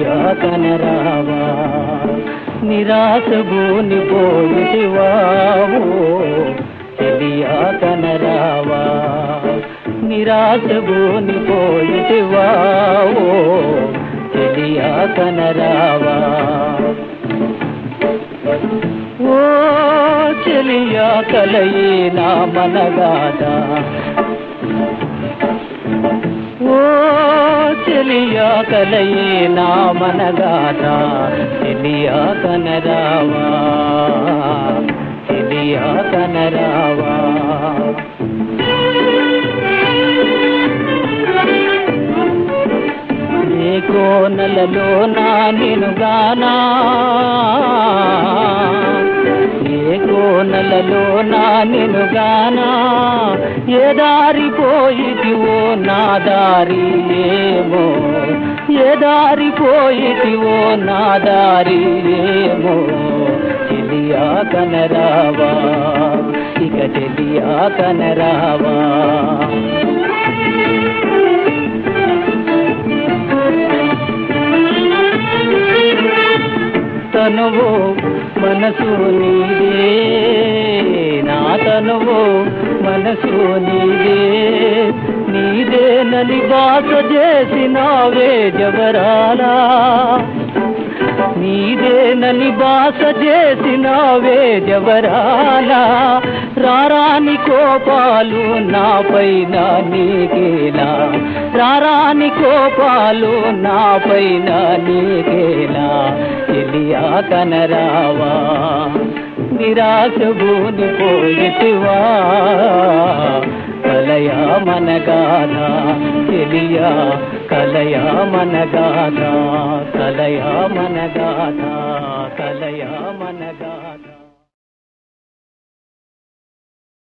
తెలియా కనరావా నిరాశ భూని పోయిటివావో తెలియా కనరావా నిరాశ భూని పోయిటివావో తెలియా కనరావా ఓ చెలియా కలయి నా మనగాద ఓ చెలియా కలయి నా మనగాద చెలియా కనరావా చెలియా కనరావా ఏ కోనలలో నా నినుగానా ఏ కోనలలో నా నినుగానా ఏ దారి పోయిటివో నా దారి ఏమో ఏ దారి పోయిటివో నా దారి ఏమో తెలియా కనరావా ఇక తెలియా కనరావా తనువు మనసు నీదే నా తనువు మనసు నీదే నీదే నని బాస చేసినావే జవరాలా నీదే నని బాస చేసినావే జవరాలా రారాని కోపాలు నాపైన నీకేలా రారాని కోపాలు నాపైన నీకేలా తెలియా కనరావా నిరాశ భూని పోయిటివా కలయా మనగాథ తెలియా కలయా మనగాథ కలయా మనగాథ కలయా మనగాథ